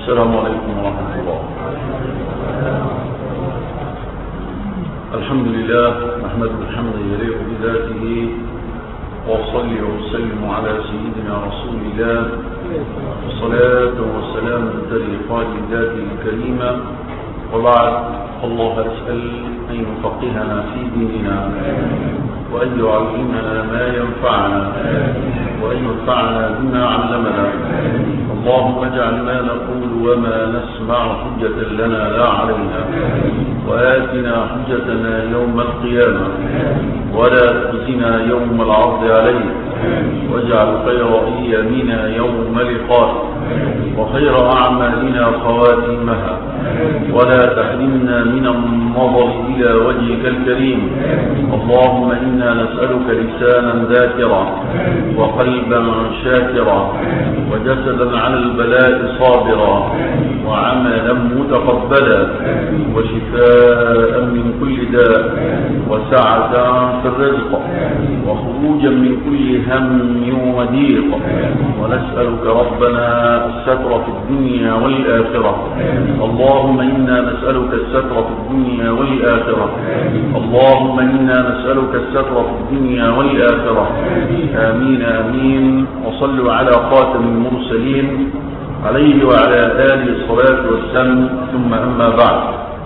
السلام عليكم ورحمة الله الحمد لله نحمد الحمد يليق بذاته وصلي وسلم على سيدنا رسول الله والصلاة والسلام تليقان ذاته الكريمة وبعد الله أسأل أن يفقهنا في ديننا وأن يعلمنا ما ينفعنا وأن ينفعنا بما علمنا اللهم اجعل ما نقول وما نسمع حجة لنا لا علينا وآتنا حجتنا يوم القيامة ولا تخزنا يوم العرض عليك واجعل خير أيامنا يوم لقاء وخير أعمالنا خواتيمها ولا تحرمنا من النظر إلى وجهك الكريم اللهم إنا نسألك لسانا ذاكرا وقلبا شاكرا وجسدا على البلاء صابرا وعملا متقبلا وشفاء من كل داء وسعة في الرزق وخروجا من كل هم وضيق ونسألك ربنا الستر في الدنيا والآخرة اللهم إنا نسألك الستر في الدنيا والآخرة اللهم إنا نسألك الستر في الدنيا والآخرة آمين آمين وصلوا على خاتم المرسلين عليه وعلى آله الصلاة والسلام ثم أما بعد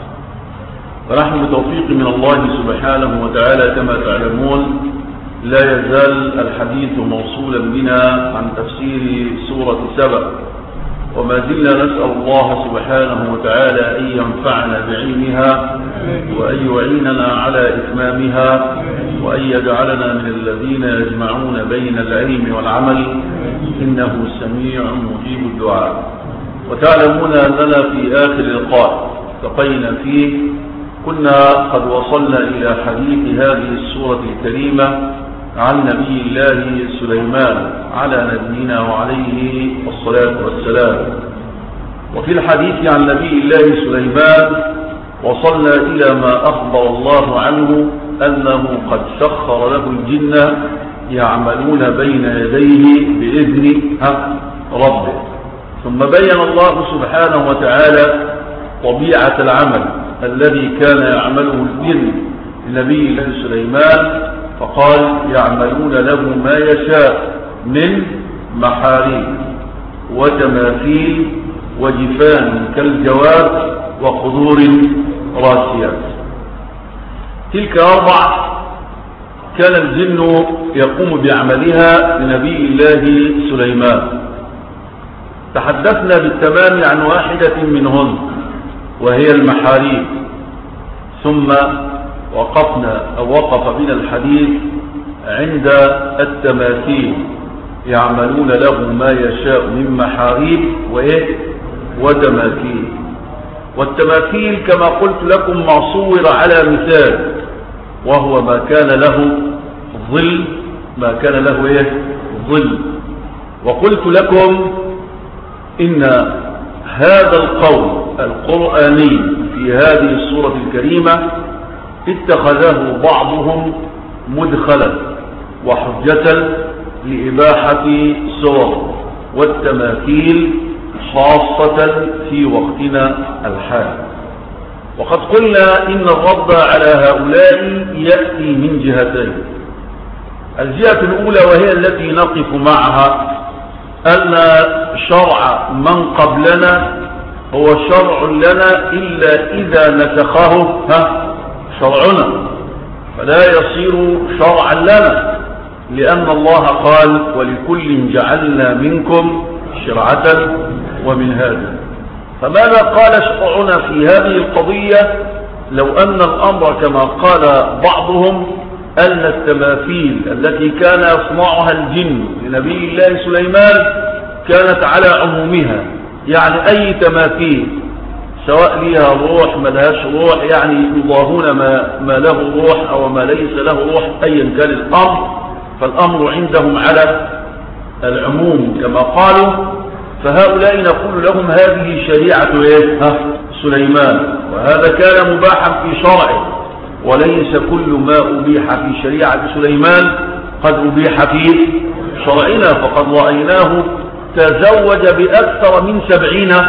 فنحن بتوفيق من الله سبحانه وتعالى كما تعلمون لا يزال الحديث موصولا بنا عن تفسير سورة سبأ وما زلنا نسأل الله سبحانه وتعالى أن ينفعنا بعلمها وأن يعيننا على إتمامها وأن يجعلنا من الذين يجمعون بين العلم والعمل إنه سميع مجيب الدعاء وتعلمون أننا في آخر لقاء التقينا فيه كنا قد وصلنا إلى حديث هذه السورة الكريمة عن نبي الله سليمان على نبينا وعليه الصلاة والسلام وفي الحديث عن نبي الله سليمان وصلنا إلى ما أخبر الله عنه أنه قد سخر له الجن يعملون بين يديه بإذن ربه ثم بين الله سبحانه وتعالى طبيعة العمل الذي كان يعمله الجن لنبي الله سليمان فقال يعملون له ما يشاء من محاريب وتماثيل وجفان كالجواب وقدور راسيات تلك أربع كان الجن يقوم بعملها لنبي الله سليمان تحدثنا بالتمام عن واحدة منهن وهي المحاريب ثم وقفنا أو وقف بنا الحديث عند التماثيل يعملون له ما يشاء من محاريب وإيه وتماثيل والتماثيل كما قلت لكم ما صور على مثال وهو ما كان له ظل ما كان له إيه ظل وقلت لكم إن هذا القول القرآني في هذه السورة الكريمة اتخذه بعضهم مدخلا وحجة لإباحة صور والتماثيل خاصة في وقتنا الحالي وقد قلنا إن الرد على هؤلاء يأتي من جهتين الجهة الأولى وهي التي نقف معها أن شرع من قبلنا هو شرع لنا إلا إذا نسخه ها شرعنا فلا يصير شرعا لنا لأن الله قال ولكل جعلنا منكم شرعة ومنهاجا فماذا قال شرعنا في هذه القضية لو أن الأمر كما قال بعضهم أن التماثيل التي كان يصنعها الجن لنبي الله سليمان كانت على عمومها يعني أي تماثيل سواء ليها روح ما لهاش روح يعني يضاهون ما, ما له روح أو ما ليس له روح أيا كان الأمر فالأمر عندهم على العموم كما قالوا فهؤلاء نقول لهم هذه شريعة إيه؟ سليمان وهذا كان مباحا في شرعه وليس كل ما أبيح في شريعة سليمان قد أبيح في شرعنا فقد رأيناه تزوج بأكثر من سبعين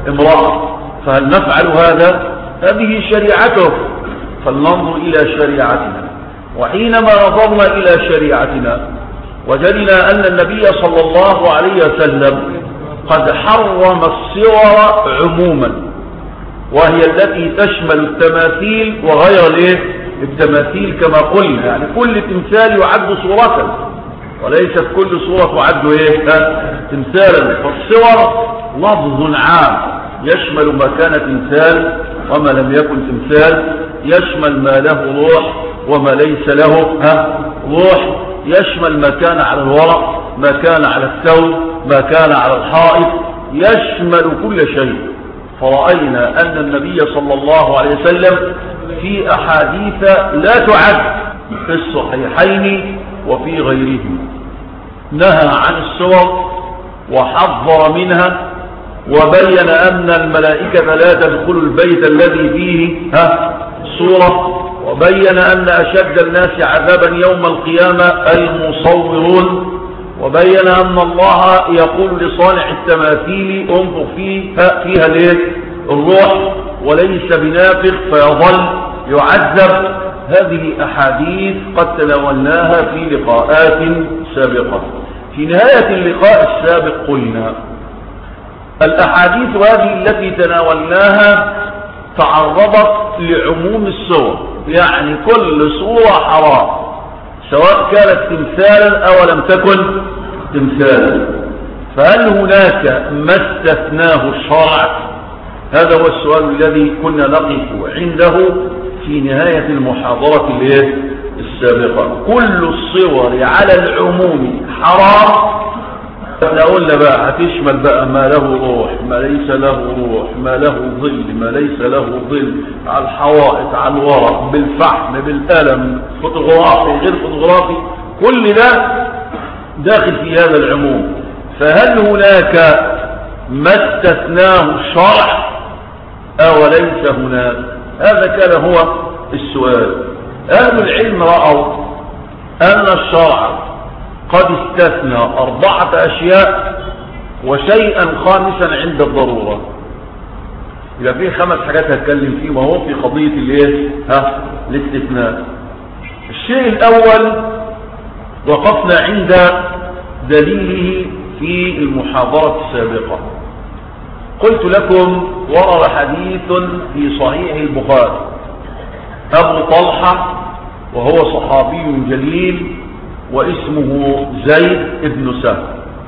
امرأة فهل نفعل هذا هذه شريعته فلننظر إلى شريعتنا وحينما نظرنا إلى شريعتنا وجدنا أن النبي صلى الله عليه وسلم قد حرم الصور عموما وهي التي تشمل التماثيل وغير الايه التماثيل كما قلنا يعني كل تمثال يعد صورة وليست كل صورة تعد ايه تمثالا فالصور لفظ عام يشمل ما كان تمثال وما لم يكن تمثال يشمل ما له روح وما ليس له ها روح يشمل ما كان على الورق ما كان على الثوب ما كان على الحائط يشمل كل شيء فرأينا أن النبي صلى الله عليه وسلم في أحاديث لا تعد في الصحيحين وفي غيرهما نهى عن الصور وحذر منها وبين أن الملائكة لا تدخل البيت الذي فيه ها صورة وبين أن أشد الناس عذابا يوم القيامة المصورون وبين أن الله يقول لصانع التماثيل انفق فيها, فيها ليه الروح وليس بنافق فيظل يعذب هذه أحاديث قد تناولناها في لقاءات سابقة في نهاية اللقاء السابق قلنا الأحاديث هذه التي تناولناها تعرضت لعموم الصور يعني كل صورة حرام سواء كانت تمثالا أو لم تكن تمثالا فهل هناك ما استثناه الشرع هذا هو السؤال الذي كنا نقف عنده في نهاية المحاضرة السابقة كل الصور على العموم حرام احنا قلنا بقى هتشمل بقى ما له روح ما ليس له روح ما له ظل ما ليس له ظل على الحوائط على الورق بالفحم بالقلم فوتوغرافي غير فوتوغرافي كل ده داخل في هذا العموم فهل هناك ما استثناه الشرع او ليس هناك هذا كان هو السؤال اهل العلم رأوا ان الشرع قد استثنى أربعة أشياء وشيئا خامسا عند الضرورة إذا في خمس حاجات هتكلم فيه وهو في قضية الايه ها الاستثناء الشيء الأول وقفنا عند دليله في المحاضرة السابقة قلت لكم ورد حديث في صحيح البخاري أبو طلحة وهو صحابي جليل واسمه زيد بن سهل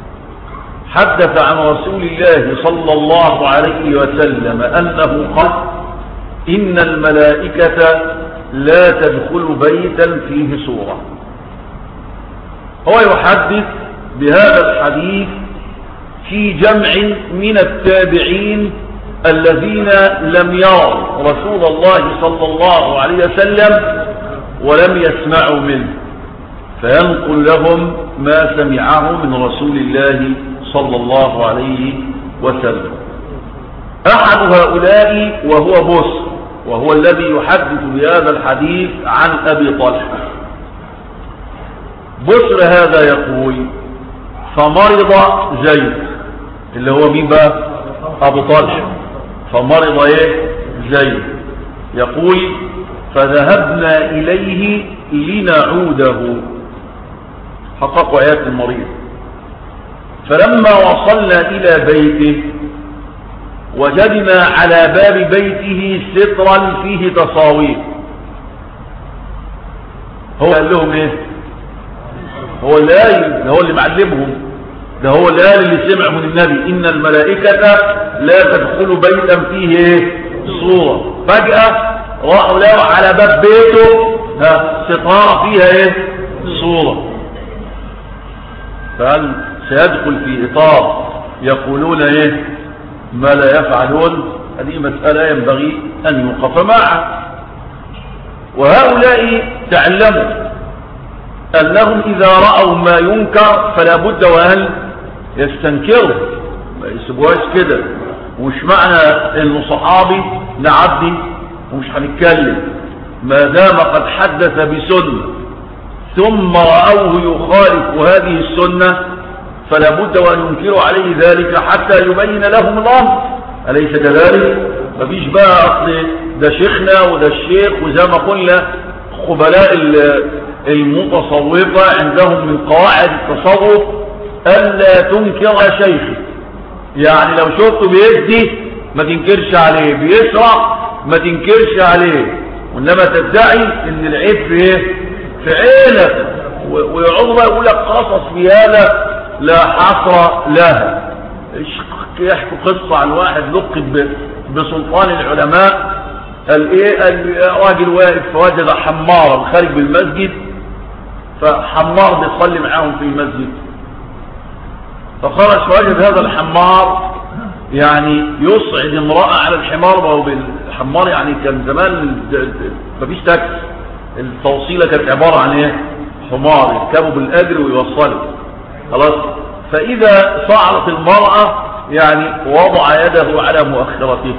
حدث عن رسول الله صلى الله عليه وسلم أنه قال إن الملائكة لا تدخل بيتا فيه سورة هو يحدث بهذا الحديث في جمع من التابعين الذين لم يروا رسول الله صلى الله عليه وسلم ولم يسمعوا منه فينقل لهم ما سمعه من رسول الله صلى الله عليه وسلم أحد هؤلاء وهو بصر وهو الذي يحدث بهذا الحديث عن أبي طلحة بصر هذا يقول فمرض زيد اللي هو مين بقى أبو طلحة فمرض ايه زيد يقول فذهبنا إليه لنعوده حققوا آيات المريض فلما وصلنا إلى بيته وجدنا على باب بيته سترا فيه تصاوير هو قال لهم ايه هو اللي قال ده هو اللي معلمهم ده هو اللي قال اللي سمع من النبي ان الملائكة لا تدخل بيتا فيه ايه صورة فجأة راحوا له على باب بيته ها ستارة فيها ايه صورة فهل سيدخل في إطار يقولون إيه ما لا يفعلون هذه مسألة ينبغي أن يوقف معها وهؤلاء تعلموا أنهم إذا رأوا ما ينكر فلا بد وأن يستنكروا ما يسيبوهاش كده ومش معنى انه صحابي نعدي ومش هنتكلم ما دام قد حدث بسنه ثم رأوه يخالف هذه السنة فلا بد وأن ينكروا عليه ذلك حتى يبين لهم الأمر أليس كذلك مفيش بقى أصل ده شيخنا وده الشيخ وزي ما قلنا خبلاء المتصوفة عندهم من قواعد التصوف ألا تنكر شيخي يعني لو شفته بيدي ما تنكرش عليه بيسرق ما تنكرش عليه وإنما تدعي ان العيب في ايه في عينك ويعوض بقى يقول لك قصص في هذا لا حصر لها يحكوا قصة عن واحد لقب بسلطان العلماء الايه الراجل واقف فوجد حمارا خارج من المسجد فحمار بيصلي معاهم في المسجد فخرج فوجد هذا الحمار يعني يصعد امرأة على الحمار وهو بالحمار يعني كان زمان مفيش تاكس التوصيلة كانت عبارة عن ايه حمار يركبوا بالاجر ويوصلوا خلاص فاذا صعدت المرأة يعني وضع يده على مؤخرته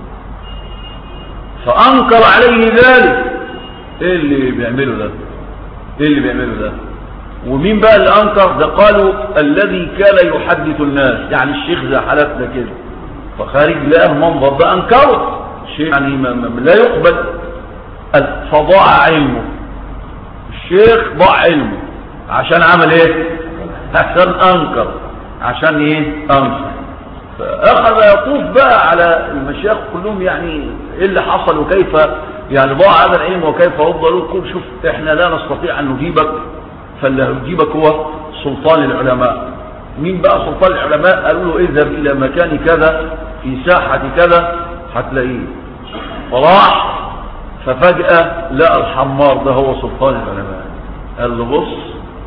فانكر عليه ذلك ايه اللي بيعمله ده ايه اللي بيعمله ده ومين بقى اللي انكر ده قالوا الذي كان يحدث الناس يعني الشيخ زي حالتنا كده فخارج لقاه منظر ده انكره شيء يعني ما ما لا يقبل فضاع علمه الشيخ ضاع علمه عشان عمل ايه عشان انكر عشان ايه انكر فاخذ يطوف بقى على المشايخ كلهم يعني ايه اللي حصل وكيف يعني ضاع هذا العلم وكيف رد له شوف احنا لا نستطيع ان نجيبك فاللي يجيبك هو سلطان العلماء مين بقى سلطان العلماء قالوا له اذهب الى مكان كذا في ساحة كذا هتلاقيه فراح ففجأة لقى الحمار ده هو سلطان العلماء قال له بص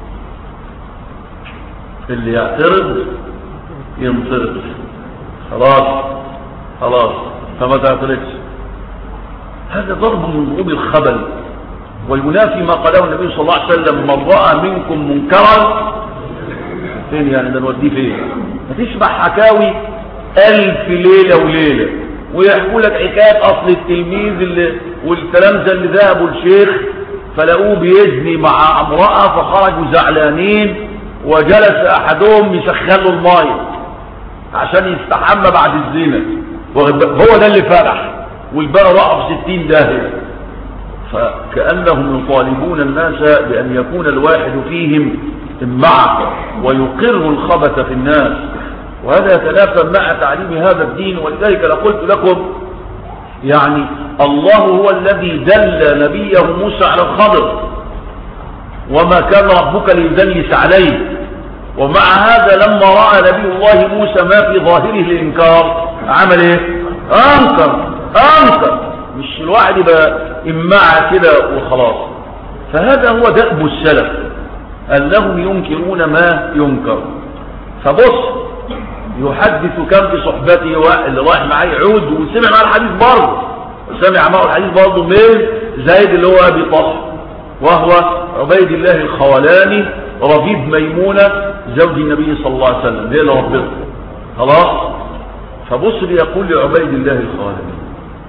اللي يعترض ينطرد خلاص خلاص فما تعترضش هذا ضرب من ضروب الخبل وينافي ما قاله النبي صلى الله عليه وسلم من رأى منكم منكرا فين يعني ده نوديه فين ما تسمع حكاوي ألف ليلة وليلة ويحكوا لك حكاية أصل التلميذ اللي والتلامذة اللي ذهبوا الشيخ فلقوه بيزني مع امرأة فخرجوا زعلانين وجلس أحدهم يسخن له المايه عشان يستحمى بعد الزنا هو ده اللي فرح والباقي راحوا في ستين داهية فكأنهم يطالبون الناس بأن يكون الواحد فيهم معه ويقر الخبث في الناس وهذا يتنافى مع تعليم هذا الدين ولذلك لقلت لكم يعني الله هو الذي دل نبيه موسى على الخضر وما كان ربك ليدلس عليه ومع هذا لما رأى نبي الله موسى ما في ظاهره الإنكار عمل ايه أنكر أنكر مش الواحد يبقى إماعة كده وخلاص فهذا هو دأب السلف أنهم ينكرون ما ينكر فبص يحدث كم في صحبته اللي رايح معاه يعود وسمع معاه الحديث برضه سمع معه الحديث برضه من زيد اللي هو أبي طلح وهو عبيد الله الخولاني ربيب ميمونة زوج النبي صلى الله عليه وسلم هي اللي ربته خلاص فبص يقول لعبيد الله الخولاني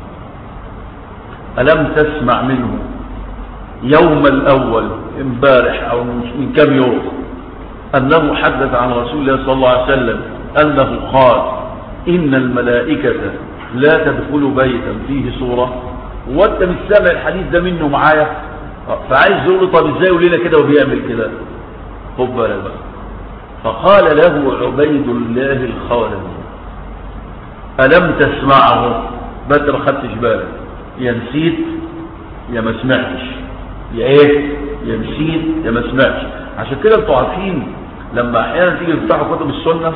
ألم تسمع منه يوم الأول امبارح أو من كم يوم أنه حدث عن رسول الله صلى الله عليه وسلم أنه قال إن الملائكة لا تدخل بيتا فيه صورة وانت مش سامع الحديث ده منه معايا فعايز يقول له طب ازاي يقول لنا كده وبيعمل كده خد بالك بقى فقال له عبيد الله الخولاني ألم تسمعه بدر خدتش بالك يا نسيت يا ما سمعتش يا ايه يا نسيت يا ما سمعتش عشان كده انتوا عارفين لما احيانا تيجي تفتحوا كتب السنه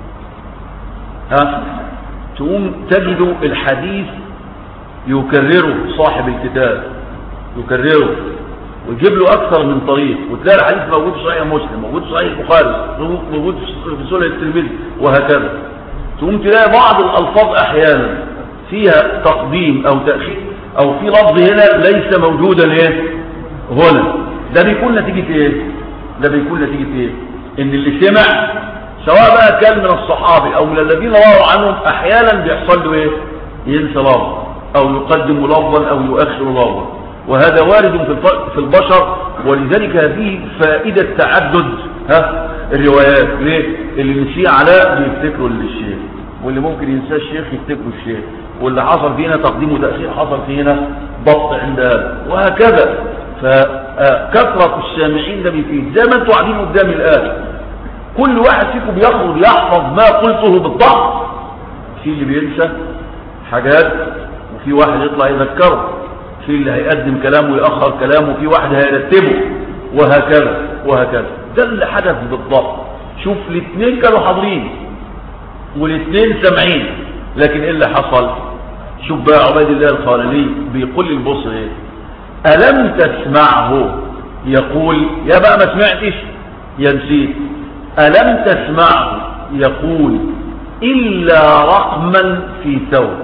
ها تقوم تجدوا الحديث يكرره صاحب الكتاب يكرره ويجيب له اكثر من طريق وتلاقي الحديث موجود في صحيح مسلم موجود في صحيح البخاري موجود في سنن الترمذي وهكذا تقوم تلاقي بعض الالفاظ احيانا فيها تقديم او تاخير او في لفظ هنا ليس موجودا ايه هنا ده بيكون نتيجه ايه ده بيكون نتيجه ايه ان اللي سمع سواء بقى كان من الصحابي او من الذين رووا عنهم احيانا بيحصل له ايه ينسى لفظ او يقدم لفظا او يؤخر لفظا وهذا وارد في البشر ولذلك هذه فائدة تعدد ها الروايات ليه اللي نسيه علاء بيفتكروا للشيخ واللي ممكن ينساه الشيخ يفتكره الشيخ واللي حصل فينا تقديم وتأخير حصل فينا ضبط عند هذا وهكذا فكثرة السامعين ده بيفيد زي ما انتوا قاعدين قدامي الآن كل واحد فيكم بيخرج يحفظ ما قلته بالضبط في اللي بينسى حاجات وفي واحد يطلع يذكره في اللي هيقدم كلامه ويأخر كلامه وفي واحد هيرتبه وهكذا وهكذا ده اللي حدث بالضبط شوف الاثنين كانوا حاضرين والاثنين سامعين لكن ايه اللي حصل شوف بقى عبيد الله الخالدي بيقول للبصري ايه ألم تسمعه يقول يا بقى ما سمعتش يا نسيت ألم تسمعه يقول إلا رقما في ثوب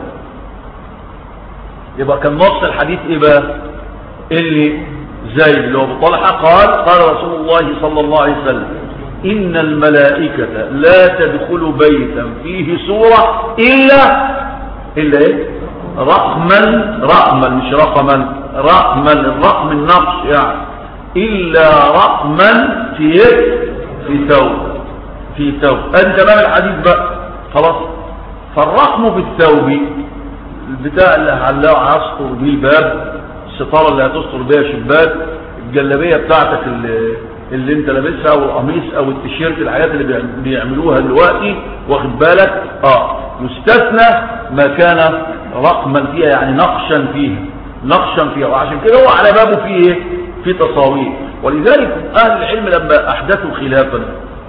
يبقى كان نص الحديث إيه بقى اللي زي اللي هو بطلحة قال قال رسول الله صلى الله عليه وسلم إن الملائكة لا تدخل بيتا فيه سورة إلا إلا إيه رقما رقما مش رقما رقما الرقم النقش يعني إلا رقما في إيه في ثوب في ثوب أنت بقى الحديث بقى خلاص فالرقم في الثوب البتاع اللي هعلقه عصر بيه الباب الستارة اللي هتستر بيها شباك الجلابية بتاعتك اللي, اللي انت لابسها او القميص او التيشيرت الحاجات اللي بيعملوها دلوقتي واخد بالك اه يستثنى ما كان رقما فيها يعني نقشا فيها نقشا فيها وعشان كده هو على بابه فيه ايه في تصاوير ولذلك اهل العلم لما احدثوا خلافا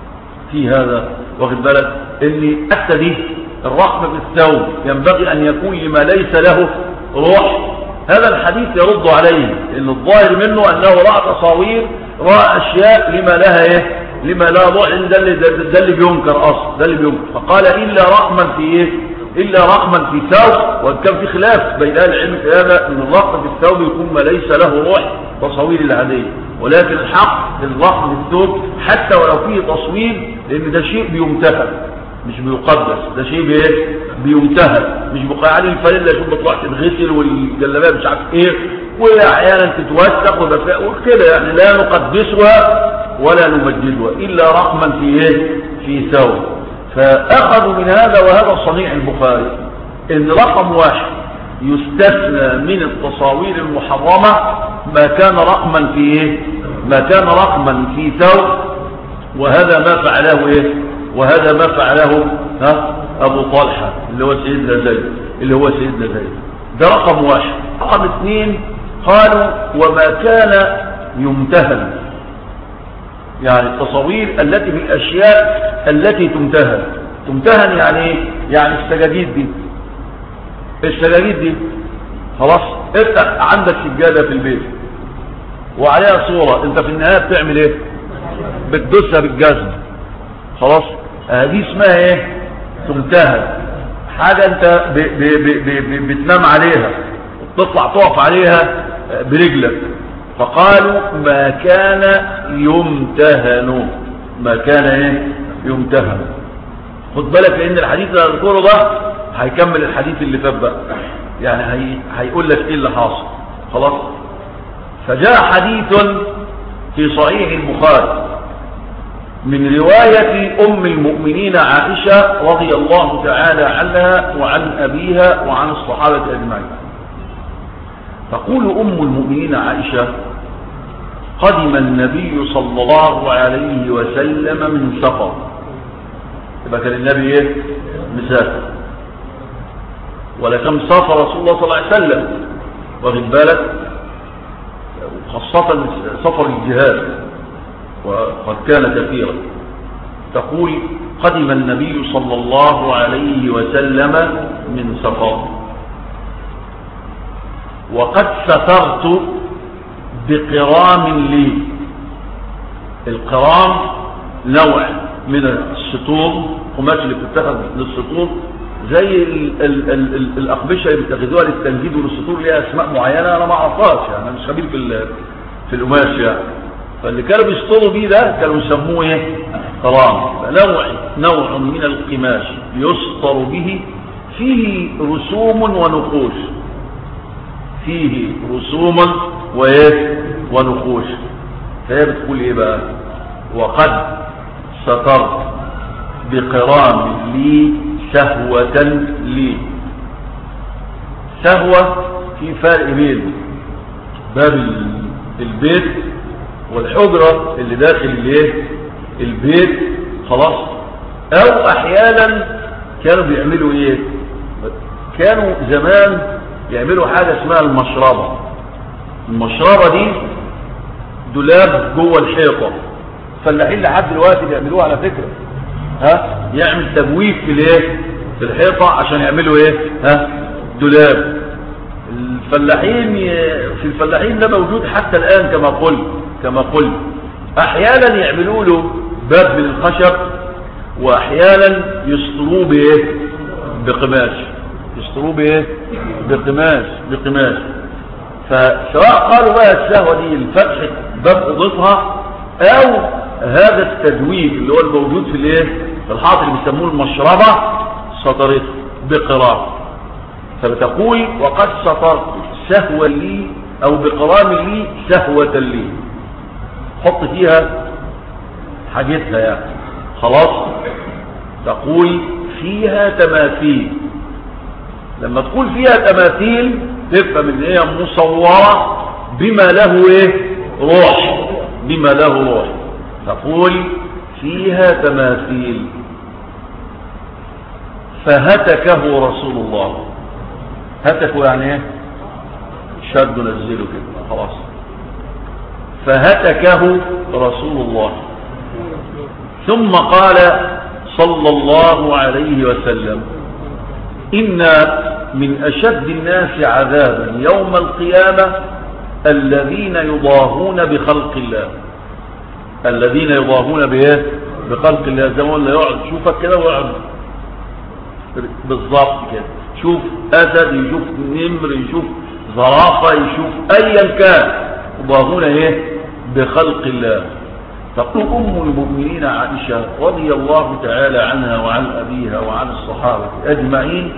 في هذا واخد بالك ان حتى دي الرقم في الثوب ينبغي ان يكون لما ليس له روح هذا الحديث يرد عليه ان الظاهر منه انه راى تصاوير راى اشياء لما لها ايه لما لا روح ده اللي ده اللي بينكر اصلا ده اللي بينكر فقال الا رقما في ايه الا رقما في ثوب وان كان في خلاف بين اهل العلم في هذا ان الرقم في الثوب يكون ما ليس له روح تصاوير العاديه ولكن الحق الرقم في الثوب حتى ولو فيه تصوير لان ده شيء بيمتهن مش بيقدس ده شيء بايه بيمتهن مش بقى عليه الفانيلا شوف بتروح تتغسل والجلابيه مش عارف ايه واحيانا تتوسخ وكده يعني لا نقدسها ولا نمجدها الا رقما في ايه في ثوب فاخذوا من هذا وهذا صنيع البخاري ان رقم واحد يستثنى من التصاوير المحرمة ما كان رقما في ايه ما كان رقما في ثوب وهذا ما فعله ايه وهذا ما فعله ها ابو طلحة اللي هو سيدنا زيد اللي هو سيدنا زيد ده رقم واحد رقم اثنين قالوا وما كان يمتهن يعني التصاوير التي في الاشياء التي تمتهن تمتهن يعني ايه يعني السجاجيد دي السجاجيد دي خلاص افتح عندك سجادة في البيت وعليها صورة انت في النهاية بتعمل ايه بتدوسها بالجزم خلاص هذه اسمها ايه تمتهن حاجة انت ب ب ب ب بتنام عليها تطلع تقف عليها برجلك فقالوا ما كان يمتهن ما كان ايه يمتهن خد بالك لان الحديث اللي هذكره ده هيكمل الحديث اللي فات بقى يعني هي هيقول لك ايه اللي حاصل خلاص فجاء حديث في صحيح البخاري من رواية أم المؤمنين عائشة رضي الله تعالى عنها وعن أبيها وعن الصحابة أجمعين تقول أم المؤمنين عائشة قدم النبي صلى الله عليه وسلم من سفر يبقى كان النبي ايه مسافر ولكم سافر رسول الله صلى الله عليه وسلم واخد بالك خاصة سفر الجهاد وقد كان كثيرا تقول قدم النبي صلى الله عليه وسلم من سفر وقد سترت بقرام لي القرام نوع من السطور قماش اللي بتتخذ للسطور زي ال ال ال ال الأقبشة اللي بيتخذوها للتنجيد والسطور ليها أسماء معينة أنا ما أعرفهاش يعني أنا مش خبير في في القماش يعني فاللي كانوا بيسطروا بيه ده كانوا يسموه ايه قرام نوع نوع من القماش يسطر به فيه رسوم ونقوش فيه رسوم وايه ونقوش فهي بتقول ايه بقى وقد سترت بقرام لي سهوة لي سهوة في فرق بين باب البيت والحجرة اللي داخل الايه البيت خلاص او احيانا كانوا بيعملوا ايه كانوا زمان يعملوا حاجة اسمها المشربة المشربة دي دولاب جوه الحيطة فلاحين لحد دلوقتي بيعملوها على فكرة ها يعمل تبويب في الايه في الحيطة عشان يعملوا ايه ها دولاب الفلاحين في الفلاحين ده موجود حتى الآن كما قلت كما قلت احيانا يعملوا له باب من الخشب واحيانا يسطروه بايه بقماش يسطروه بايه بقماش بقماش فسواء قالوا بقى السهوة دي الفتح باب اوضتها او هذا التدويب اللي هو الموجود في الايه في الحاط اللي بيسموه المشربة سطرته بقرار فبتقول وقد سطرت سهوا لي او بقرام لي سهوة لي حط فيها حاجتها يعني خلاص تقول فيها تماثيل لما تقول فيها تماثيل تفهم ان هي مصورة بما له ايه روح بما له روح تقول فيها تماثيل فهتكه رسول الله هتكه يعني ايه شد نزله كده خلاص فهتكه رسول الله ثم قال صلى الله عليه وسلم إن من أشد الناس عذابا يوم القيامة الذين يضاهون بخلق الله الذين يضاهون بايه بخلق الله زي ما قلنا يقعد شوفك كده ويقعد بالظبط كده شوف اسد يشوف نمر يشوف زرافه يشوف ايا كان يضاهون ايه بخلق الله تقول ام المؤمنين عائشه رضي الله تعالى عنها وعن ابيها وعن الصحابه اجمعين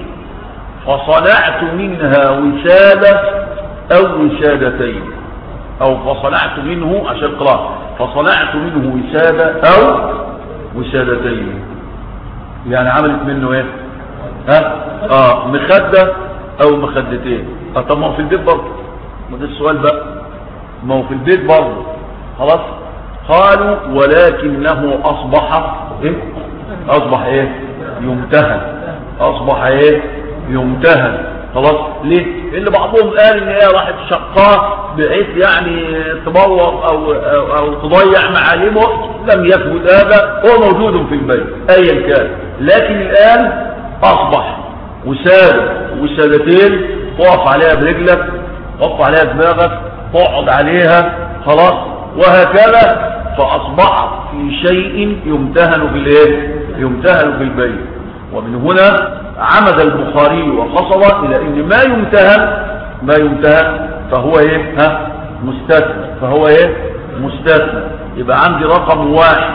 فصنعت منها وساده او وسادتين او فصنعت منه عشان قراءه فصنعت منه وسادة او وسادتين يعني عملت منه ايه ها اه مخدة او مخدتين اه طب ما هو في البيت برضه ما ده السؤال بقى ما هو في البيت برضه خلاص قالوا ولكنه اصبح ايه اصبح ايه يمتهن اصبح ايه يمتهن خلاص ليه اللي بعضهم قال ان هي راحت شقاه بحيث يعني تبوظ او, أو, أو تضيع معالمه لم يثبت هذا هو موجود في البيت ايا كان لكن الان اصبح وسادة وسادتين تقف عليها برجلك تقف عليها دماغك تقعد عليها خلاص وهكذا فاصبحت في شيء يمتهن في الايه يمتهن في البيت ومن هنا عمد البخاري وقصد الى ان ما يمتهن ما يمتهن فهو ايه ها مستثنى فهو ايه مستثنى يبقى عندي رقم واحد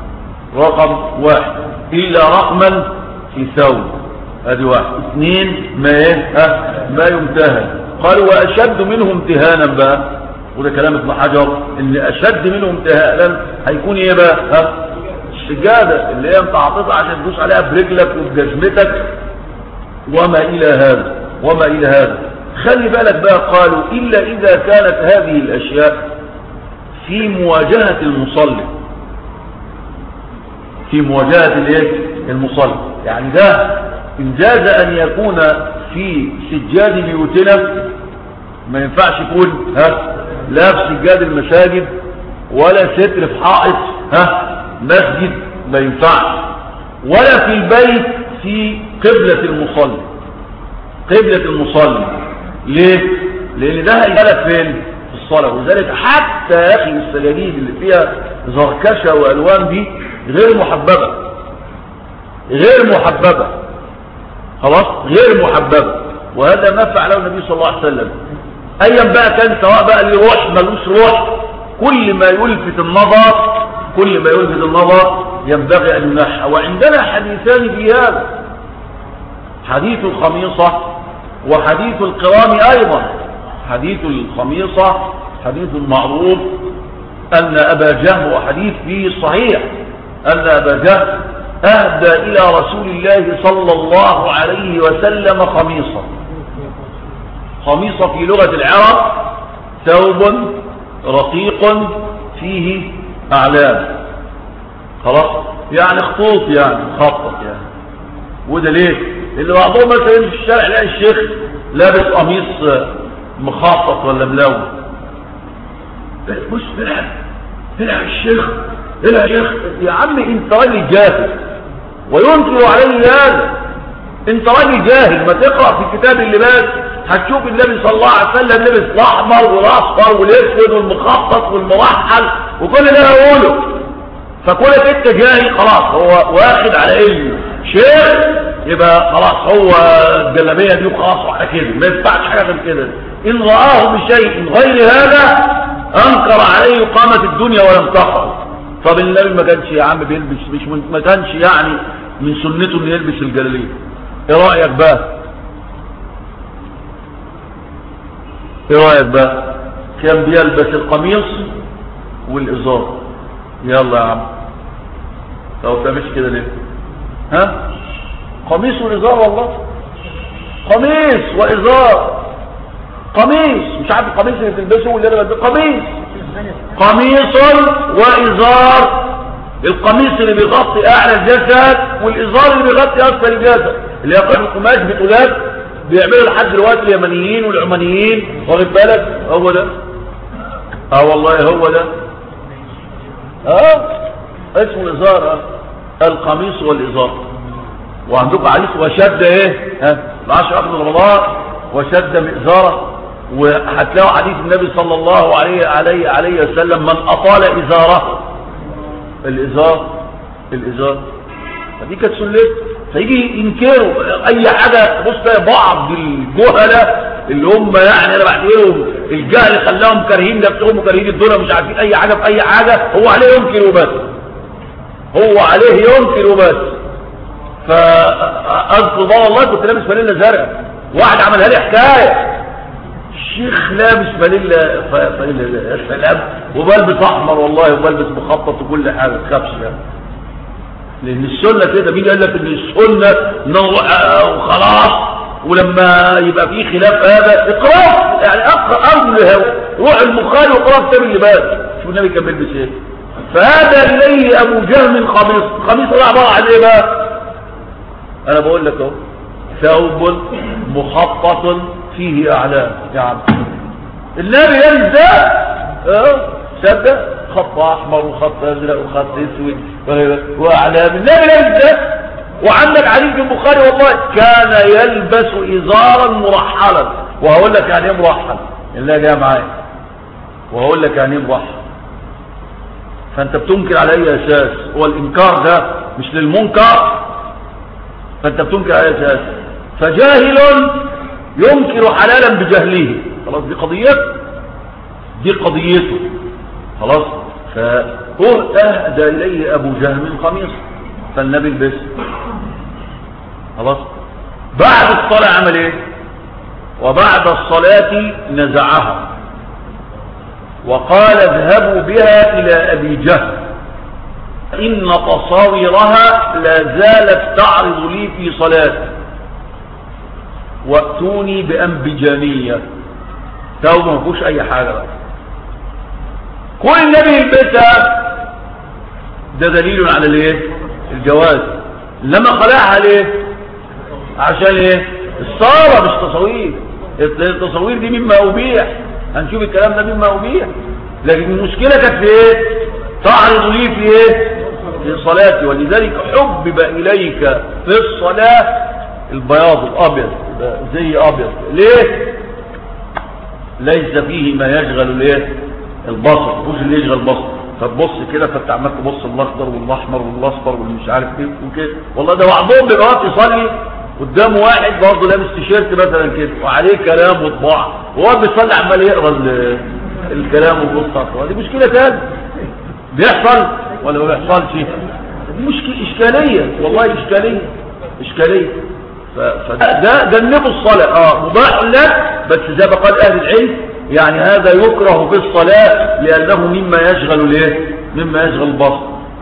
رقم واحد الا رقما في ثوب ادي واحد اثنين ما ايه ها ما يمتهن قالوا واشد منه امتهانا بقى وده كلام ابن حجر ان اشد منه امتهانا هيكون ايه بقى ها السجادة اللي هي انت عطيتها عشان تدوس عليها برجلك وبجزمتك وما الى هذا وما الى هذا خلي بالك بقى قالوا الا اذا كانت هذه الاشياء في مواجهة المصلي في مواجهة الايه المصلي يعني ده ان جاز ان يكون في سجاد بيوتنا ما ينفعش يكون ها لا في سجاد المساجد ولا ستر في حائط ها مسجد ما ينفعش ولا في البيت في قبلة المصلي قبلة المصلي ليه لان ده هيجلك فين في الصلاة وذلك حتى يا اخي السجاديد اللي فيها زركشة والوان دي غير محببة غير محببة خلاص غير محببة وهذا ما فعله النبي صلى الله عليه وسلم ايا بقى كان سواء بقى اللي روح ملوش روح كل ما يلفت النظر كل ما يلفت النظر ينبغي ان ينحى وعندنا حديثان في هذا حديث الخميصة وحديث القرام ايضا حديث الخميصة حديث معروف ان ابا جهل وحديث فيه صحيح ان ابا جهل أهدى إلى رسول الله صلى الله عليه وسلم خميصة خميصة في لغة العرب ثوب رقيق فيه أعلام خلاص يعني خطوط يعني خطط يعني وده ليه اللي بعضهم مثلا في الشارع يلاقي الشيخ لابس قميص مخطط ولا ملون بص العب العب الشيخ العب الشيخ يا عم انت راجل جاهل وينكر عليه هذا انت راجل جاهل ما تقرأ في كتاب اللباس هتشوف النبي صلى الله عليه وسلم لبس الاحمر والاصفر والاسود والمخطط والمرحل وكل ده هقوله فكونك انت جاهل خلاص هو واخد على علم شيخ يبقى خلاص هو الجلابيه دي وخلاص على كده ما ينفعش حاجه غير كده ان رآه بشيء غير هذا انكر عليه قامت الدنيا ولم تقر طب النبي ما كانش يا عم بيلبس مش ما كانش يعني من سنته انه يلبس الجلاليه ايه رايك بقى ايه رايك بقى كان بيلبس القميص والازار يلا يا عم طب مش كده ليه ها قميص وازار والله قميص وازار قميص مش عارف القميص اللي بتلبسه واللي انا بلبسه قميص قميص وازار القميص اللي بيغطي اعلى الجسد والازار اللي بيغطي اسفل الجسد اللي يقع القماش بتولاد بيعملوا لحد دلوقتي اليمنيين والعمانيين واخد بالك هو ده اه والله هو ده اه اسمه الازار اه القميص والازار وعندكم حديث وشد ايه ها العشر اخذ رمضان وشد مئزاره وهتلاقوا حديث النبي صلى الله عليه عليه عليه وسلم من اطال ازاره الازار الازار فدي كانت سنته فيجي ينكروا اي حاجه بص بقى بعض الجهله اللي هم يعني انا بعتبرهم الجهل خلاهم كارهين نفسهم وكارهين الدنيا مش عارفين اي حاجه في اي حاجه هو عليه ينكر وبس هو عليه ينكر وبس فاذكر الله والله كنت لابس فانيلا زرقاء واحد عملها لي حكايه الشيخ لابس فانيلا فانيلا يا سلام وبلبس احمر والله وبلبس مخطط وكل حاجه ما تخافش يعني لان السنه كده مين قال لك ان السنه وخلاص ولما يبقى في خلاف هذا اقرا يعني اقرا ارجو روح البخاري واقرا كتاب اللباس شوف النبي كان بيلبس ايه فهذا اليه ابو جهم خميص خميص ده عباره عن ايه بقى انا بقول لك اهو ثوب مخطط فيه اعلام يا عم النبي يلبس ده اه صدق خط احمر وخط ازرق وخط اسود واعلام النبي يلبس ده وعندك حديث البخاري والله كان يلبس ازارا مرحلا وهقول لك يعني ايه مرحل اللي جاي معايا وهقول لك يعني ايه مرحل فانت بتنكر على اي اساس هو الانكار ده مش للمنكر فانت بتنكر على اي اساس فجاهل ينكر حلالا بجهله خلاص دي قضيته دي قضيته خلاص فأهدى إليه أبو جهم قميص فالنبي البس خلاص بعد الصلاة عمل ايه وبعد الصلاة نزعها وقال اذهبوا بها إلى أبي جهل إن تصاويرها لا زالت تعرض لي في صلاتي واتوني بأنبجانية توبة ما فيهوش أي حاجة بقى كل النبي يلبسها ده دليل على الايه الجواز لما خلعها ليه عشان ايه الصارة مش تصوير التصوير دي مما أبيح هنشوف الكلام ده مما أبيح لكن المشكلة كانت في ايه تعرض لي في ايه في صلاتي ولذلك حبب إليك في الصلاة البياض الأبيض زي أبيض ليه ليس فيه ما يشغل الايه البصر مش اللي يشغل البصر فتبص كده فانت عمال تبص الاخضر والاحمر والاصفر والمش عارف ايه وكده والله ده بعضهم بيبقى واقف يصلي قدامه واحد برضه لابس تيشيرت مثلا كده وعليه كلام وطباع وهو بيصلي عمال يقرا الكلام ويبص دي مشكله تاني بيحصل ولا ما بيحصلش دي مشكله اشكاليه والله اشكاليه اشكاليه فده جنبوا الصلاه اه مباح لك بس زي ما قال اهل العلم يعني هذا يكره في الصلاه لانه مما يشغل الايه مما يشغل البصر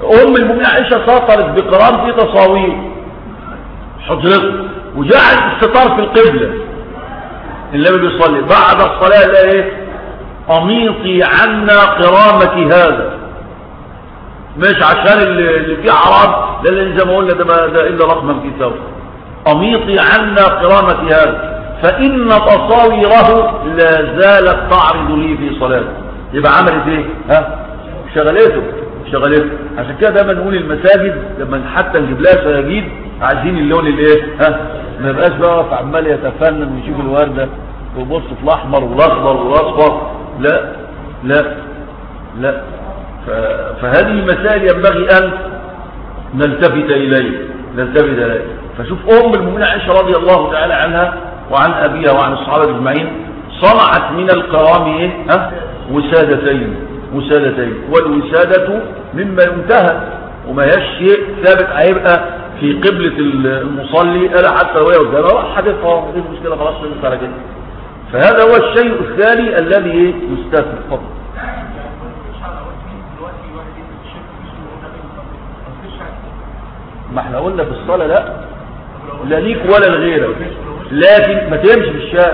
ام المؤمنين عائشه سطرت بقران في تصاوير حجرته وجعل الستار في القبله النبي بيصلي بعد الصلاه لا ايه اميطي عنا قرامه هذا مش عشان اللي فيه عرب لان زي ما قلنا ده ما ده الا رقما في ثوب اميطي عنا قرامه هذا فان تصاويره لا زالت تعرض لي في صلاته يبقى عملت ايه ها شغلته شغلته عشان كده دايما نقول المساجد لما حتى نجيب لها سجاجيد عايزين اللون الايه ها ما يبقاش بقى واقف عمال يتفنن ويشوف الورده ويبص في الاحمر والاخضر والاصفر لا لا لا فهذه المسائل ينبغي ان نلتفت اليه نلتفت اليه فشوف ام المؤمنين عائشه رضي الله تعالى عنها وعن ابيها وعن الصحابه اجمعين صنعت من القرام ايه ها وسادتين وسادتين والوسادة مما ينتهى وما هيش شيء ثابت هيبقى في قبلة المصلي ألا حتى وهي قدامها راح حدثها مفيش مشكلة خلاص خرجت فهذا هو الشيء الثاني الذي يستثنى فضل ما احنا قلنا في الصلاة لا لا ليك ولا لغيرك لكن ما تمشي في الشارع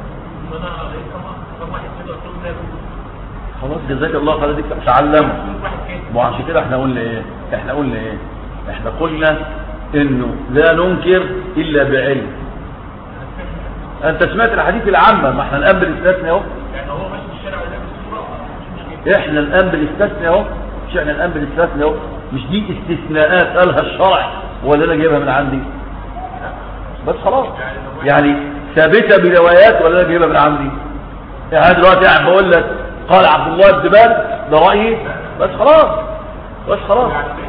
خلاص جزاك الله خير ديك تعلموا وعشان كده احنا قلنا ايه احنا قلنا ايه احنا قلنا انه لا ننكر الا بعلم انت سمعت الحديث العامة ما احنا الان بنستثني اهو احنا الان بنستثني اهو مش احنا الان بنستثني اهو مش دي استثناءات قالها الشرع ولا انا جايبها من عندي بس خلاص يعني ثابته بروايات ولا انا جايبها من عندي يعني دلوقتي قاعد بقول لك قال عبد الله الدبال ده رايي بس خلاص بس خلاص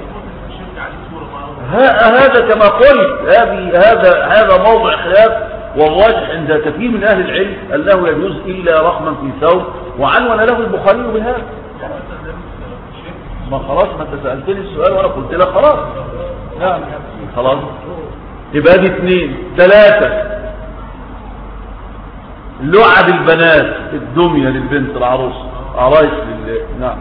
هذا كما قلت هذه هذا هذا موضع خلاف والراجح عند كثير من اهل العلم انه يجوز الا رقما في ثوب وعنون له البخاري بهذا ما خلاص ما انت سالتني السؤال وانا قلت لك خلاص نعم خلاص يبقى دي اثنين ثلاثه لعب البنات الدميه للبنت العروس عرايس لله نعم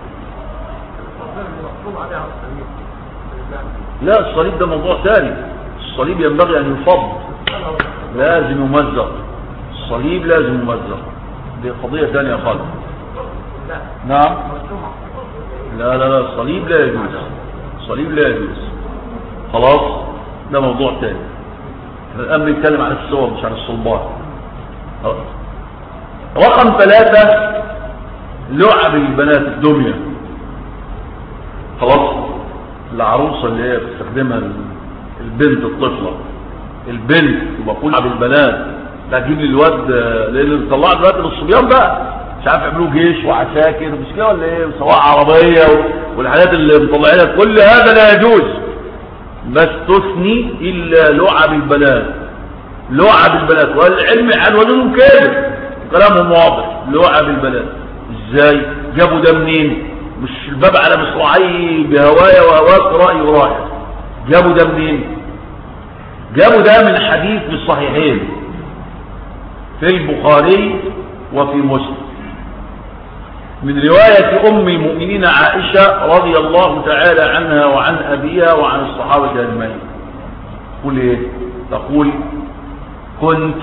لا الصليب ده موضوع ثاني الصليب ينبغي ان يفض لازم يمزق الصليب لازم يمزق دي قضية ثانية خالص نعم لا لا لا الصليب لا يجوز الصليب لا يجوز خلاص ده موضوع ثاني الآن بنتكلم عن الصور مش عن الصلبات رقم ثلاثة لعب البنات الدمية خلاص العروسة اللي هي بتستخدمها البنت الطفلة البنت يبقى كل لعب البنات لا تجيب لي الواد لان طلعت دلوقتي للصبيان بقى مش عارف يعملوا جيش وعساكر مش كده ولا ايه وسواق عربيه والحاجات اللي مطلعينها كل هذا لا يجوز بس تثني الا لعب البنات لعب البنات والعلم عن عنوانهم كده كلامهم واضح لعب البنات ازاي جابوا ده منين مش الباب على مصراعي بهوايا وهواك رأي ورأي جابوا ده منين جابوا ده من حديث في الصحيحين في البخاري وفي مسلم من رواية أم المؤمنين عائشة رضي الله تعالى عنها وعن أبيها وعن الصحابة أجمعين تقول إيه تقول كنت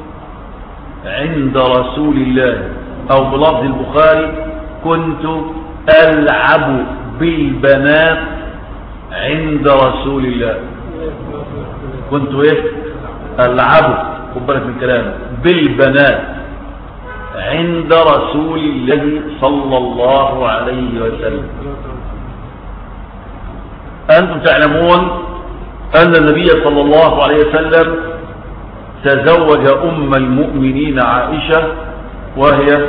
عند رسول الله أو بلفظ البخاري كنت ألعب بالبنات عند رسول الله كنت إيه ألعب خد بالك من كلامه بالبنات عند رسول الله صلى الله عليه وسلم أنتم تعلمون أن النبي صلى الله عليه وسلم تزوج أم المؤمنين عائشة وهي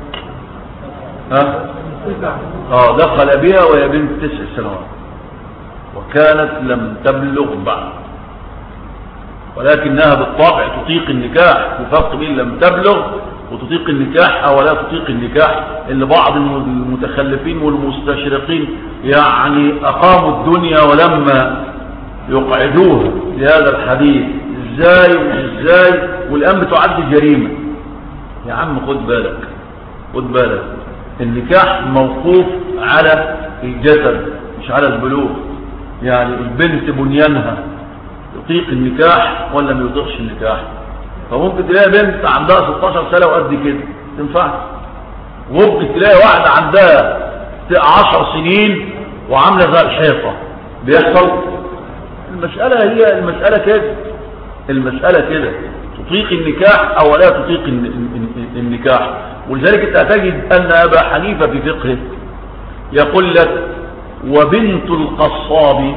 ها آه دخل بها وهي بنت تسع سنوات وكانت لم تبلغ بعد ولكنها بالطبع تطيق النكاح في فرق بين لم تبلغ وتطيق النكاح او لا تطيق النكاح اللي بعض المتخلفين والمستشرقين يعني اقاموا الدنيا ولما يقعدوها لهذا الحديث ازاي وازاي والان بتعد جريمه يا عم خد بالك خد بالك النكاح موقوف على الجسد مش على البلوغ يعني البنت بنيانها يطيق النكاح ولا ما يطيقش النكاح فممكن تلاقي بنت عندها 16 سنة وقد كده تنفع وممكن تلاقي واحدة عندها 10 سنين وعاملة زي الحيطة بيحصل المسألة هي المسألة كده المسألة كده تطيق النكاح او لا تطيق النكاح ولذلك انت هتجد ان ابا حنيفة في فقهه يقول لك وبنت القصاب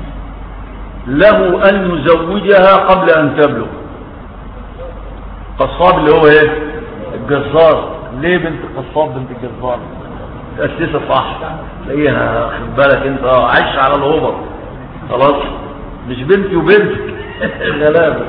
له ان يزوجها قبل ان تبلغ قصاب اللي هو ايه الجزار ليه بنت القصاب بنت الجزار تأسسها صح تلاقيها خد بالك انت عايش على الهوبر خلاص مش بنتي وبنتك غلابه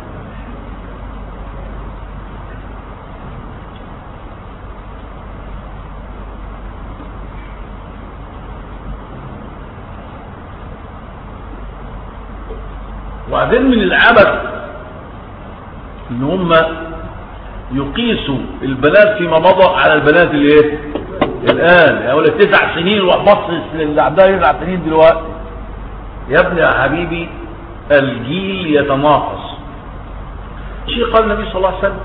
وبعدين من العبث ان هم يقيسوا البنات فيما مضى على البنات اللي ايه الان يقول لك تسع سنين وبص اللي عندها تسع سنين دلوقتي يا ابني يا حبيبي الجيل يتناقص شيء قال النبي صلى الله عليه وسلم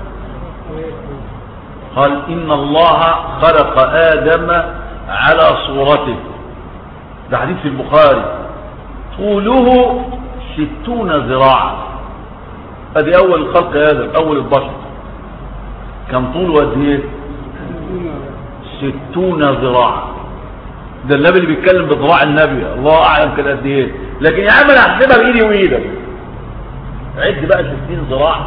قال إن الله خلق آدم على صورته ده حديث في البخاري طوله ستون ذراعا ادي اول خلق ادم اول البشر كان طوله قد ايه ستون ذراعا ده النبي اللي بيتكلم بذراع النبي الله اعلم كان قد ايه لكن يا عم انا هحسبها بايدي وايدك عد بقى 60 ذراع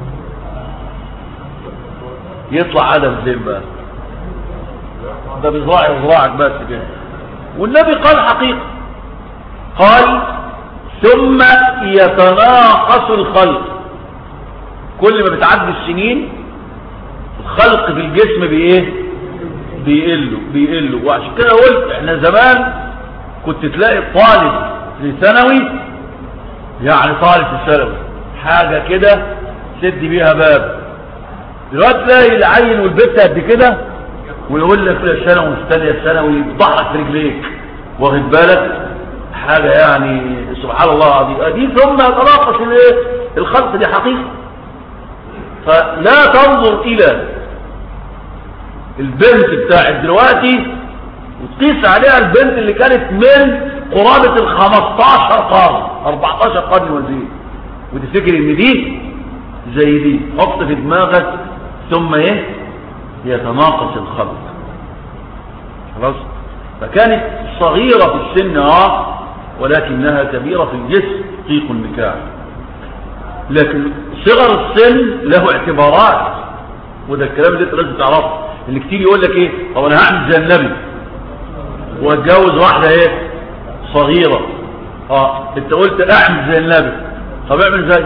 يطلع ادم فين بقى ده بذراعي وذراعك بس كده والنبي قال حقيقه قال ثم يتناقص الخلق كل ما بتعدي السنين الخلق في الجسم بايه بيقلوا بيقلوا وعشان كده قلت احنا زمان كنت تلاقي طالب في ثانوي يعني طالب في ثانوي حاجه كده سد بيها باب دلوقتي تلاقي العين والبت قد كده ويقول لك في ثانوي وفي ثانيه ثانوي يضحك في رجليك واخد بالك حاجة يعني سبحان الله العظيم دي ثم يتناقص الخلق دي حقيقة فلا تنظر الى البنت بتاعت دلوقتي وتقيس عليها البنت اللي كانت من قرابة ال 15 قرن 14 قرن وزيد وتفتكر ان دي زي دي حط في دماغك ثم ايه يتناقص الخلق خلاص فكانت صغيرة في السن اه ولكنها كبيرة في الجسم تطيق النكاح لكن صغر السن له اعتبارات وده الكلام اللي انت لازم تعرفه اللي كتير يقول لك ايه طب انا هعمل زي النبي واتجوز واحده ايه صغيره اه انت قلت اعمل زي النبي طب اعمل زي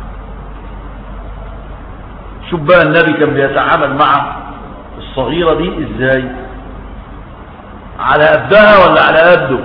شوف بقى النبي كان بيتعامل مع الصغيره دي ازاي على قدها ولا على قده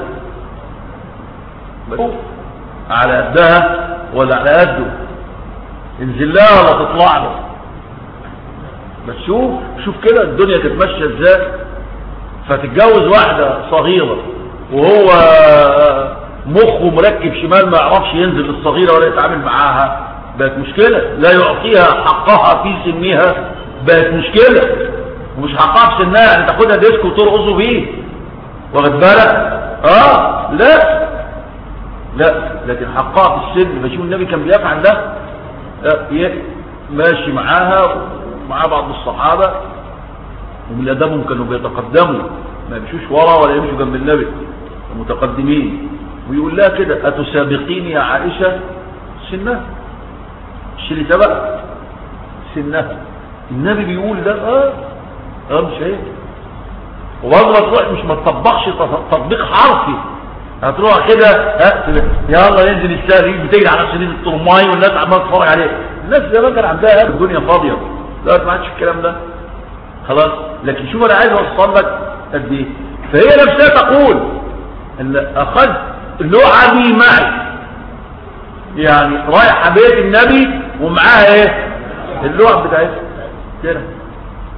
على قدها ولا على قده انزل لها ولا تطلع له بس شوف شوف كده الدنيا تتمشى ازاي فتتجوز واحدة صغيرة وهو مخه مركب شمال ما يعرفش ينزل للصغيرة ولا يتعامل معاها بقت مشكلة لا يعطيها حقها في سنها بقت مشكلة ومش حقها في سنها يعني تاخدها ديسك وترقصوا بيه واخد بالك اه لا لا لكن حقها في السن بشوف النبي كان بيفعل ده ماشي معاها ومعاه بعض الصحابة ومن أدبهم كانوا بيتقدموا ما يمشوش ورا ولا يمشوا جنب النبي المتقدمين ويقول لها كده أتسابقين يا عائشة سنها مش اللي سبق سنها النبي بيقول ده اه اه مش هيك وبرضه ما تروح مش ما تطبقش تطبيق حرفي هتروح كده ها يلا ننزل السهل بتجري على سرير الترماي والناس عماله تتفرج عليه الناس زمان كان عندها الدنيا فاضيه لا ما عادش الكلام ده خلاص لكن شوف انا عايز اوصل لك قد ايه فهي نفسها تقول ان اخذت لعبي معي يعني رايحه بيت النبي ومعاها ايه اللعب بتاعتها كده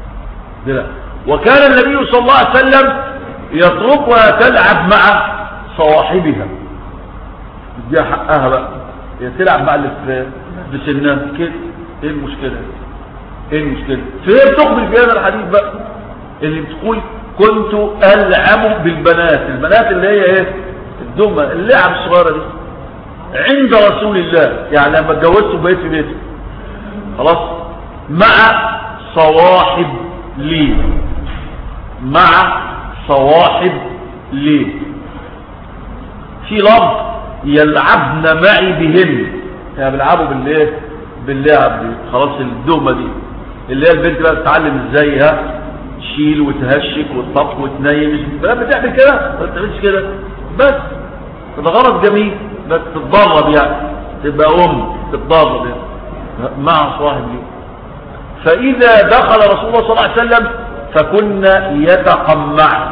كده وكان النبي صلى الله عليه وسلم يتركها تلعب مع صواحبها اديها حقها بقى هي تلعب مع اللي في في سنها كده ايه المشكله ايه المشكله فهي بتقبل في هذا الحديث بقى اللي بتقول كنت العب بالبنات البنات اللي هي ايه الدمى اللعب الصغيره دي عند رسول الله يعني لما اتجوزته بقيت في بيته خلاص مع صواحب لي مع صواحب لي في لفظ يلعبن معي بهن يعني بيلعبوا بالايه باللعب دي خلاص الدهمه دي اللي هي البنت بقى تتعلم ازاي ها تشيل وتهشك وتطبخ وتنيم البنات بتعمل كده ما بتعملش كده بس ده غرض جميل بس تتدرب يعني تبقى ام تتدرب يعني مع صاحب ليه فإذا دخل رسول الله صلى الله عليه وسلم فكنا يتقمعن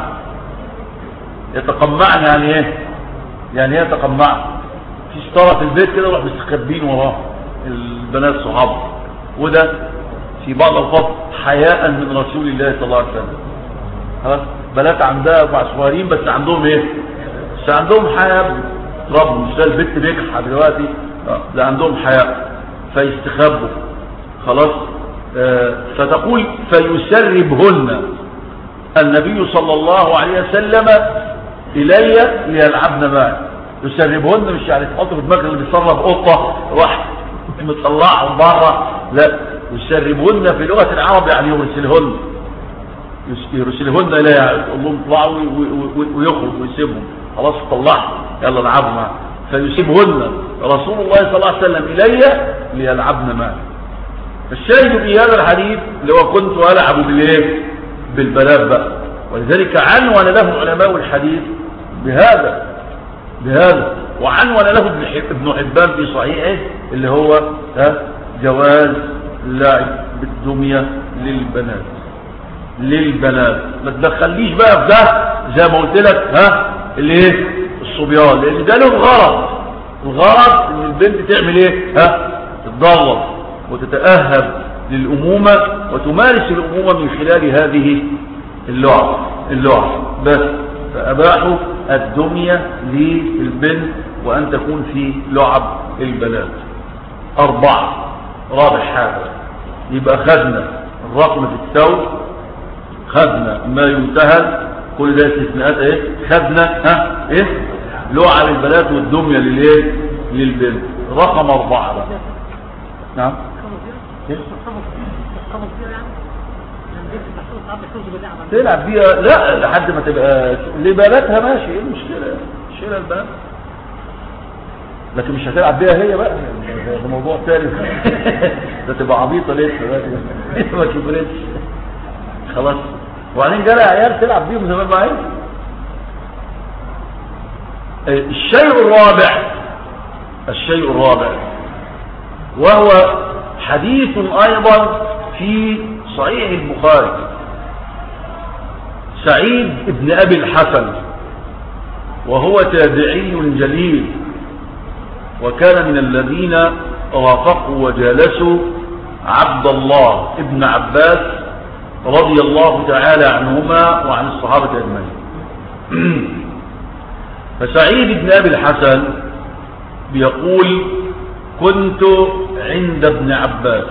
يتقمعن يعني ايه يعني ايه يتقمعن في ستارة في البيت كده يروح مستخبين وراه البنات صحابه وده في بعض الأوقات حياء من رسول الله صلى الله عليه وسلم خلاص بنات عندها اربع صغيرين بس عندهم ايه بس عندهم حياء رب مش ده البيت بيكحى دلوقتي ده عندهم حياء فيستخبوا خلاص آه فتقول فيسربهن النبي صلى الله عليه وسلم إلي ليلعبن معي يسربهن مش يعني تحط في دماغك اللي بيسرب قطة واحد مطلعهم بره لا يسربهن في لغة العرب يعني يرسلهن يرسلهن إلي يعني يقول لهم اطلعوا ويخرج ويسيبهم خلاص طلعهم يلا العبوا معي فيسيبهن رسول الله صلى الله عليه وسلم إلي ليلعبن معي الشاهد في هذا الحديث اللي هو كنت ألعب بالايه بالبنات بقى ولذلك عنون له علماء الحديث بهذا بهذا وعنون له ابن حبان في صحيحه اللي هو ها جواز اللعب بالدمية للبنات للبنات ما تدخليش بقى في ده زي ما قلت لك ها اللي ايه الصبيان لان ده له غرض الغرض ان البنت تعمل ايه ها تتدرب وتتأهب للأمومة وتمارس الأمومة من خلال هذه اللعب اللعب بس فأباحوا الدمية للبنت وأن تكون في لعب البنات أربعة رابع حاجة يبقى خدنا الرقم في الثوب خدنا ما ينتهل كل ده استثناءات ايه خدنا ها ايه لعب البنات والدمية للايه للبنت رقم أربعة بقى نعم تلعب بيها لا لحد ما تبقى لبناتها ماشي ايه المشكله شيلها البنات لكن مش هتلعب بيها هي بقى ده موضوع ثالث ده تبقى عبيطه لسه بقى ما كبرتش خلاص وبعدين جالها عيال تلعب بيهم زمان ما عايز الشيء الرابع الشيء الرابع وهو حديث أيضا في صحيح البخاري سعيد بن أبي الحسن وهو تابعي جليل وكان من الذين رافقوا وجالسوا عبد الله ابن عباس رضي الله تعالى عنهما وعن الصحابة أجمعين فسعيد بن أبي الحسن بيقول كنت عند ابن عباس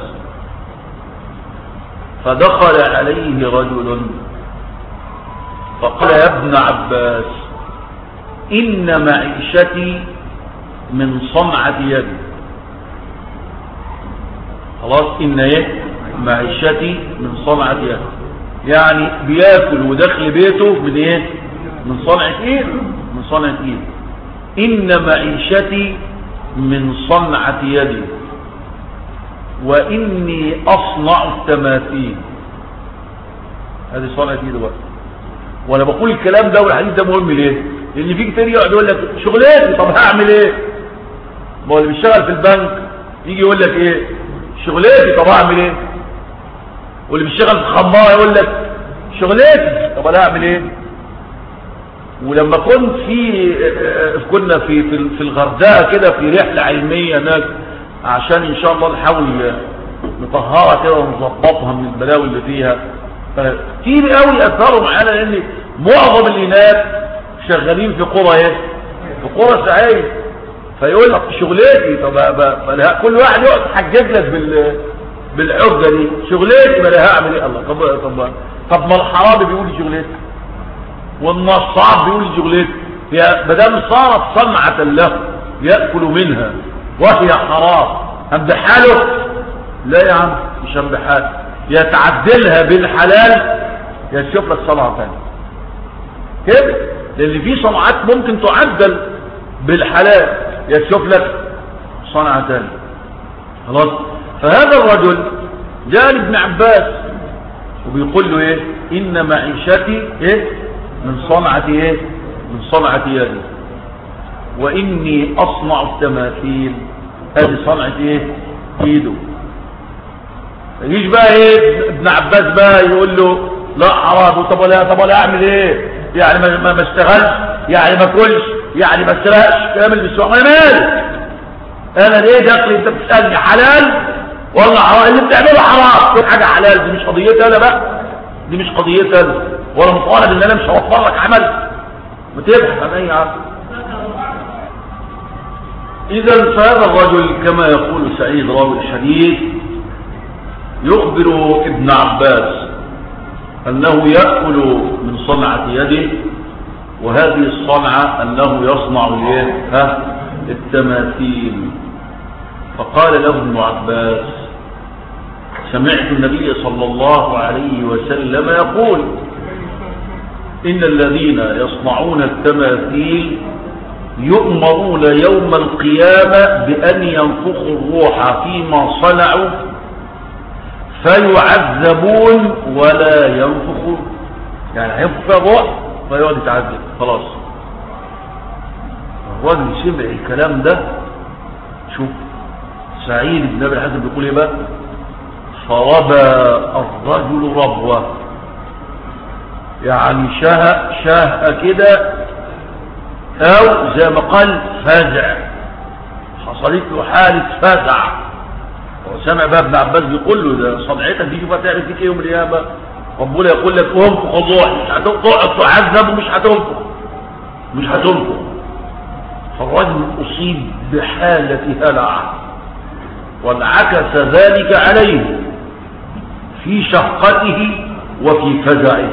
فدخل عليه رجل فقال يا ابن عباس إن معيشتي من صنعة يدي خلاص إن ايه معيشتي من صنعة يدي يعني بياكل ودخل بيته من ايه من صنعة ايه من صنعة ايه إن معيشتي من صنعة يدي وإني أصنع التماثيل هذه صنعة يدي بقى وانا بقول الكلام ده والحديث ده مهم ليه لان في كتير يقعد يقول لك شغلتي طب هعمل ايه ما هو اللي بيشتغل في البنك يجي يقول لك ايه شغلتي طب هعمل ايه واللي بيشتغل في الخماره يقول لك شغلتي طب انا هعمل ايه ولما كنت في كنا في في الغردقه كده في رحله علميه هناك عشان ان شاء الله نحاول نطهرها كده ونظبطها من البلاوي اللي فيها كتير قوي اثروا معانا لان معظم اللي هناك شغالين في قرى ايه في قرى سعيد فيقول لك شغلتي طب كل واحد يقعد يحجج لك بال بالحجه دي شغلتي ما انا هعمل ايه الله طب طب طب ما الحرامي بيقول لي شغلتي والنصاب بيقول لي شغلتي يا مدام صارت صنعه له ياكل منها وهي حرام امدحاله لا يا عم مش امدحاله يتعدلها بالحلال يشوف لك صنعه ثانيه كده لان في صنعات ممكن تعدل بالحلال يشوف لك صنعه ثانيه خلاص فهذا الرجل جاء لابن عباس وبيقول له ايه ان معيشتي ايه من صنعة ايه من صنعة يدي واني اصنع التماثيل هذه صنعة ايه ايده يجيش بقى ايه ابن عباس بقى يقول له لا حرام طب ولا طب ولا اعمل ايه يعني ما ما اشتغلش يعني ما كلش يعني ما اسرقش كلام اللي بيسوق انا مالي انا ليه دخلي انت بتسالني حلال ولا حرام اللي بتعمله حرام كل حاجه حلال دي مش قضيتي انا بقى دي مش قضيتي انا ولا مطالب ان انا مش هوفر لك عمل ما تبحث عن اي عمل اذا فهذا الرجل كما يقول سعيد راوي الحديث يخبر ابن عباس انه ياكل من صنعه يده وهذه الصنعه انه يصنع الايه ها التماثيل فقال له ابن عباس سمعت النبي صلى الله عليه وسلم يقول إن الذين يصنعون التماثيل يؤمرون يوم القيامة بأن ينفخوا الروح فيما صنعوا فيعذبون ولا ينفخوا يعني هينفخ الروح فيقعد يتعذب خلاص الراجل سمع الكلام ده شوف سعيد بن ابي الحسن بيقول ايه بقى فربى الرجل ربوه يعني شهق شهق كده او زي ما قال فزع حصلت له حالة فزع وسمع بقى ابن عباس بيقول له ده صنعتك دي شوفها تعرف فيك ايه يوم القيامه ربنا يقول لك انفق الروح مش هتقعد تعذب ومش هتنفق مش هتنفق فالرجل اصيب بحالة هلع وانعكس ذلك عليه في شقته وفي فزعه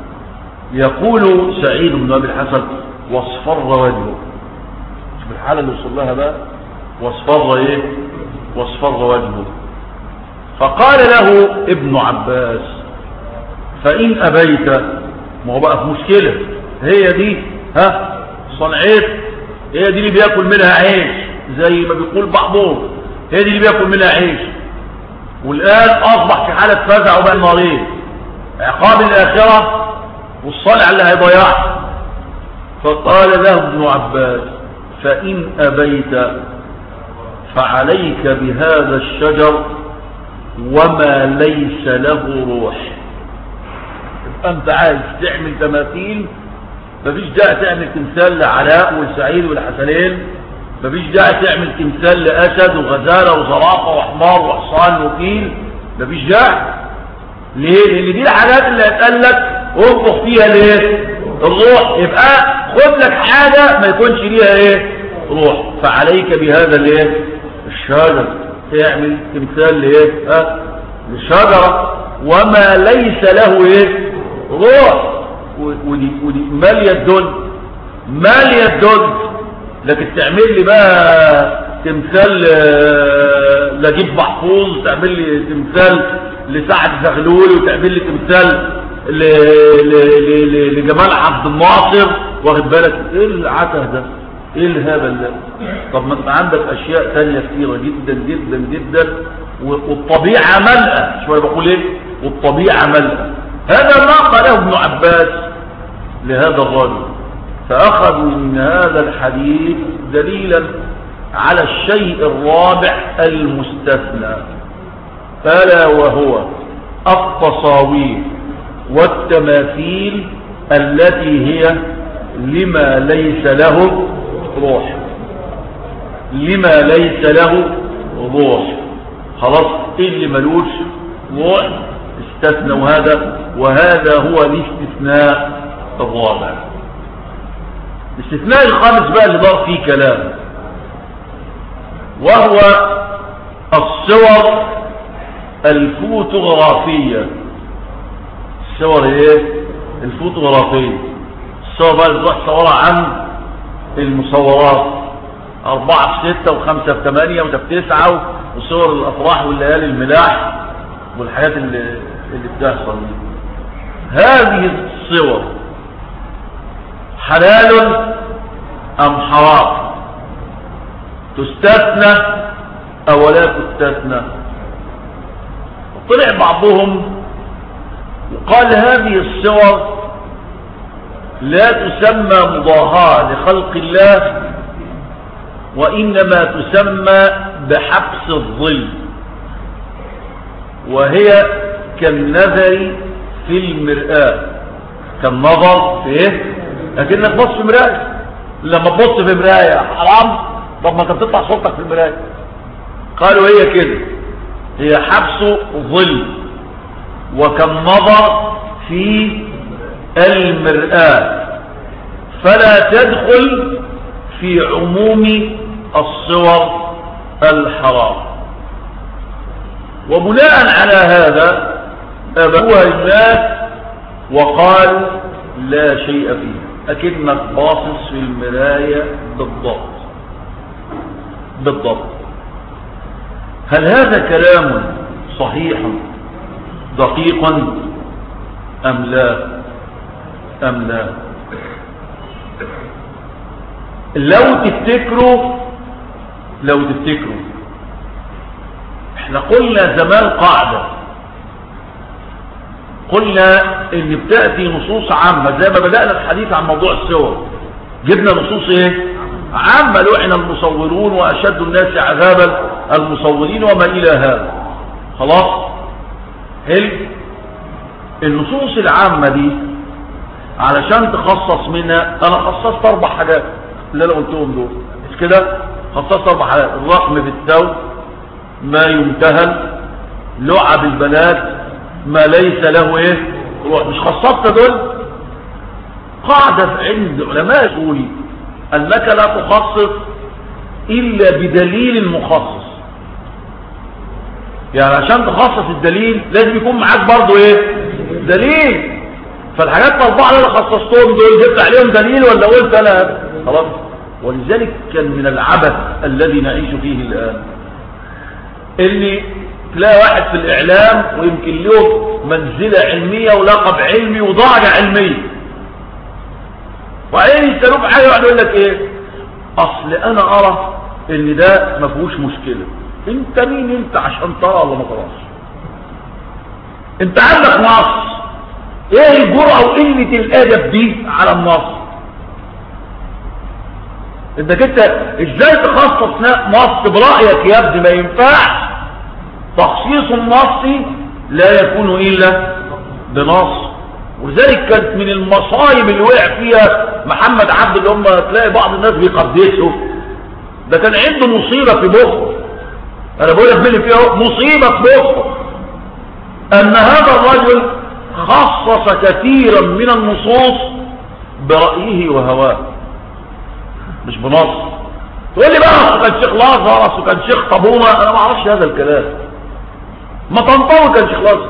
يقول سعيد بن ابي الحسن واصفر وجهه شوف الحاله اللي وصل لها بقى واصفر ايه واصفر وجهه فقال له ابن عباس فان ابيت ما هو بقى في مشكله هي دي ها صنعت هي دي اللي بياكل منها عيش زي ما بيقول بعضهم هي دي اللي بياكل منها عيش والآن أصبح في حالة فزع وبقى مريض عقاب الآخرة والصالع اللي هيضيعها فقال له ابن عباس فإن أبيت فعليك بهذا الشجر وما ليس له روح أنت عايز تعمل تماثيل مفيش داعي تعمل تمثال لعلاء والسعيد والحسنين مفيش داعي تعمل تمثال لأسد وغزالة وزرافة وحمار وحصان وفيل مفيش داعي ليه؟ لأن دي الحاجات اللي هتقال لك انفخ فيها ليه؟ الروح يبقى خد لك حاجة ما يكونش ليها ايه؟ روح فعليك بهذا الايه؟ الشجر تعمل تمثال لايه؟ ها؟ للشجرة وما ليس له ايه؟ روح ودي, ودي مالية الدنيا مالية الدنيا لكن تعمل لي بقى تمثال لجيب محفوظ تعمل لي تمثال لسعد زغلول وتعمل لي تمثال لجمال عبد الناصر واخد بالك ايه العته ده ايه الهبل ده طب ما انت عندك اشياء تانية كثيرة جدا جدا جدا والطبيعة ملأة شوية بقول ايه والطبيعة ملأة هذا ما قاله ابن عباس لهذا الرجل فأخذوا من هذا الحديث دليلا على الشيء الرابع المستثنى ألا وهو التصاوير والتماثيل التي هي لما ليس له روح لما ليس له روح خلاص ايه اللي ملوش روح استثنوا هذا وهذا هو الاستثناء الرابع الاستثناء الخامس بقى اللي ضاف فيه كلام وهو الصور الفوتوغرافية الصور ايه الفوتوغرافية الصور بقى اللي تروح صورها عن المصورات أربعة في ستة وخمسة في ثمانية وده في تسعة وصور الأفراح والليالي الملاح والحاجات اللي, اللي بتحصل دي هذه الصور حلال أم حرام تستثنى أو لا تستثنى طلع بعضهم وقال هذه الصور لا تسمى مضاهاة لخلق الله وإنما تسمى بحبس الظل وهي كالنظر في المرآة كالنظر في ايه لكنك بص في مراية لما تبص في مراية حرام طب ما انت بتطلع صورتك في المراية قالوا هي كده هي حبس ظل وكالنظر في المرآة فلا تدخل في عموم الصور الحرام وبناء على هذا أبوها الناس وقالوا لا شيء فيه أكنك باصص في المراية بالضبط بالضبط هل هذا كلام صحيح دقيق أم لا أم لا لو تفتكروا لو تفتكروا احنا قلنا زمان قاعدة قلنا ان بتأتي نصوص عامة زي ما بدأنا الحديث عن موضوع الصور جبنا نصوص ايه عامة لعن المصورون واشد الناس عذابا المصورين وما الى هذا خلاص حلو النصوص العامة دي علشان تخصص منها انا خصصت اربع حاجات اللي انا قلتهم دول مش كده خصصت اربع حاجات الرقم في الثوب ما يمتهن لعب البنات ما ليس له ايه روح مش خصصت دول قاعدة عند علماء يقول انك لا تخصص الا بدليل مخصص يعني عشان تخصص الدليل لازم يكون معاك برضو ايه دليل فالحاجات الاربعه اللي انا خصصتهم دول جبت عليهم دليل ولا قلت انا خلاص ولذلك كان من العبث الذي نعيش فيه الان اللي تلاقي واحد في الاعلام ويمكن له منزله علميه ولقب علمي ودرجه علميه وبعدين يسالوه في حاجه يقعد يقول لك ايه اصل انا ارى ان ده ما فيهوش مشكله انت مين انت عشان ترى ولا ما تراش انت عندك نص ايه الجرأة وقلة الادب دي على النص انك انت ازاي تخصص نص برأيك يا ابني ما ينفعش تخصيص النص لا يكون الا بنص وذلك كانت من المصايب اللي وقع فيها محمد عبد اللي هم تلاقي بعض الناس بيقدسه ده كان عنده مصيبة في مخه انا بقول لك مين فيها مصيبة في مخه ان هذا الرجل خصص كثيرا من النصوص برأيه وهواه مش بنص تقول لي بقى اصل كان شيخ لازر اصل كان شيخ طابونه انا ما اعرفش هذا الكلام ما تنطوي كان شيخ لازر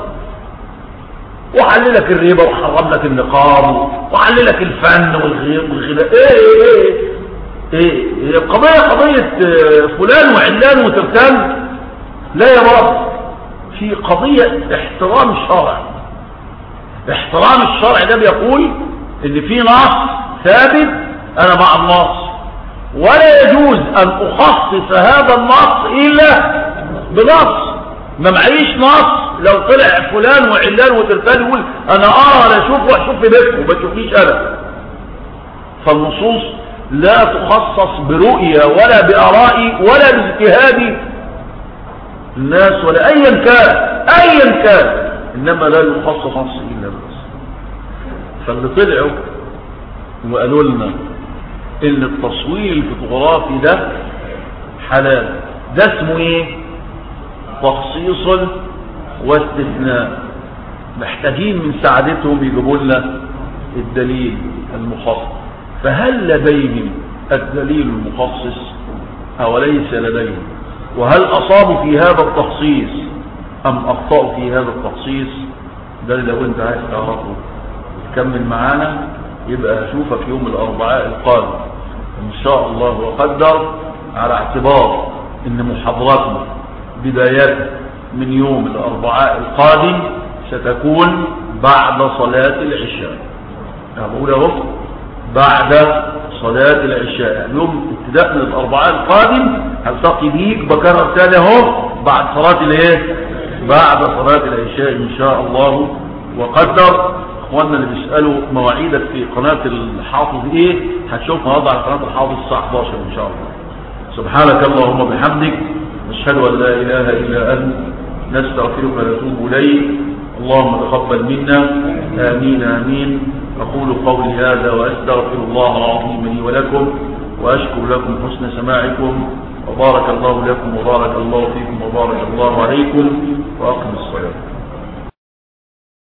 وحللك الريبه وحرم لك النقاب وحللك الفن والغناء ايه ايه ايه ايه القضيه قضيه فلان وعلان وترتان لا يا رب في قضيه احترام الشرع احترام الشرع ده بيقول ان في نص ثابت انا مع النص ولا يجوز ان اخصص هذا النص الا بنص ما معيش نص لو طلع فلان وعلان وترتان يقول انا ارى انا اشوف واشوف في بيتكم ما تشوفنيش انا فالنصوص لا تخصص برؤية ولا بارائي ولا باجتهاد الناس ولا ايا كان ايا كان انما لا يخصص نص الا بنص فاللي طلعوا وقالوا لنا ان التصوير الفوتوغرافي ده حلال ده اسمه ايه تخصيص واستثناء محتاجين من سعادتهم يجيبوا لنا الدليل المخصص فهل لديهم الدليل المخصص أو ليس لديهم وهل أصابوا في هذا التخصيص أم أخطأوا في هذا التخصيص ده اللي لو أنت عايز تعرفه تكمل معانا يبقى أشوفك يوم الأربعاء القادم إن شاء الله وقدر على اعتبار إن محاضراتنا بداية من يوم الأربعاء القادم ستكون بعد صلاة العشاء أنا بقول أهو بعد صلاة العشاء يعني يوم ابتداء من الأربعاء القادم هلتقي بيك بكرر تاني اهو بعد صلاة الايه بعد صلاة العشاء إن شاء الله وقدر اخواننا اللي بيسألوا مواعيدك في قناة الحافظ ايه هتشوف النهارده على قناة الحافظ الساعة 11 ان شاء الله سبحانك اللهم وبحمدك نشهد ان لا اله الا انت نستغفرك ونتوب اليك اللهم تقبل منا امين امين اقول قولي هذا واستغفر الله العظيم لي ولكم واشكر لكم حسن سماعكم وبارك الله لكم وبارك الله فيكم وبارك الله عليكم واقم الصلاه